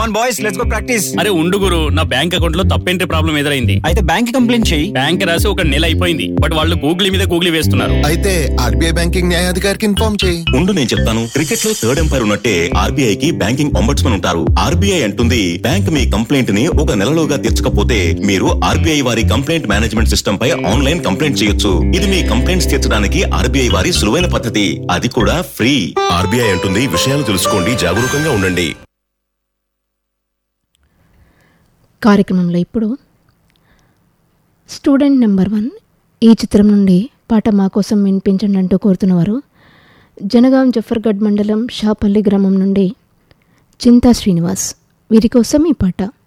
come on boys let's go practice అరే ఉండు గురు నా బ్యాంక్ అకౌంట్ లో తప్పేంటి ప్రాబ్లం ఎదురైంది అయితే బ్యాంక్ కంప్లైంట్ చెయ్యి బ్యాంక్ రాసి ఒక నెల అయిపోయింది బట్ వాళ్ళు గూగుల్ మీద గూగుల్ వేస్తున్నారు అయితే ఆర్బీఐ బ్యాంకింగ్ న్యాయాధికారికి ఇన్ఫార్మ్ చేయి ఉండు నేను చెప్తాను క్రికెట్ లో థర్డ్ ఎంపైర్ ఉన్నట్టే ఆర్బీఐ కి బ్యాంకింగ్ అంబడ్స్మన్ ఉంటారు ఆర్బీఐ అంటుంది బ్యాంక్ మీ కంప్లైంట్ ని ఒక నెలలోగా తీర్చకపోతే మీరు ఆర్బీఐ వారి కంప్లైంట్ మేనేజ్మెంట్ సిస్టమ్ పై ఆన్లైన్ కంప్లైంట్ చేయొచ్చు ఇది మీ కంప్లైంట్స్ తీర్చడానికి ఆర్బీఐ వారి సులువైన పద్ధతి అది కూడా ఫ్రీ ఆర్బీఐ అంటుంది విషయాలు తెలుసుకోండి జాగరూకంగా ఉండండి కార్యక్రమంలో ఇప్పుడు స్టూడెంట్ నెంబర్ వన్ ఈ చిత్రం నుండి పాట మా కోసం వినిపించండి అంటూ కోరుతున్నవారు జనగాం జఫర్గఢ్ మండలం షాపల్లి గ్రామం నుండి చింతా శ్రీనివాస్ వీరి కోసం ఈ పాట